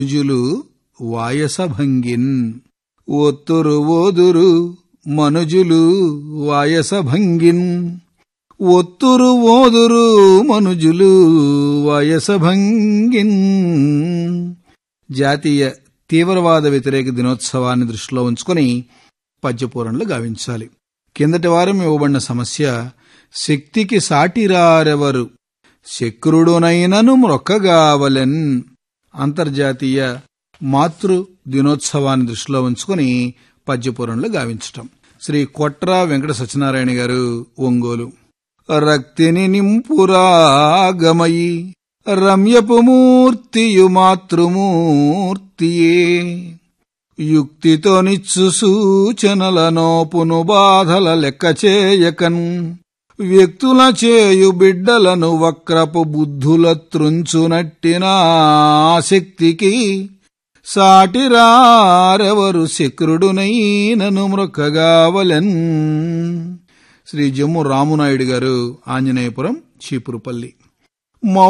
మనుజులు వాయసభంగిన్ ఒత్తురు ఓదురు మనుజులు వాయసభంగిన్ ఒత్తురు ఓదురు మనుజులు వాయసభంగిన్ జాతీయ తీవ్రవాద వ్యతిరేక దినోత్సవాన్ని దృష్టిలో ఉంచుకొని పద్యపూరణలు గావించాలి కిందటి వారం ఇవ్వబడిన సమస్య శక్తికి సాటిరారెవరు శక్రుడునైనను మ్రొక్కగావలెన్ అంతర్జాతీయ మాతృ దినోత్సవాన్ని దృష్టిలో ఉంచుకొని పద్యపూరణలు గావించటం శ్రీ కొట్ర వెంకట సత్యనారాయణ గారు ఒంగోలు రక్తిని నింపురాగమయి రమ్యపు మూర్తియు మాతృమూర్తియే యుక్తితో నిచ్చు సూచనలనోపును బాధల లెక్క చేయకన్ వ్యక్తుల చేయు బిడ్డలను వక్రపు బుద్ధుల త్రుంచునట్టిన ఆసక్తికి సాటిరారెవరు శక్రుడునైనను మృక్కగావలెన్ శ్రీ జమ్ము రామునాయుడు గారు ఆంజనేయపురం చీపురుపల్లి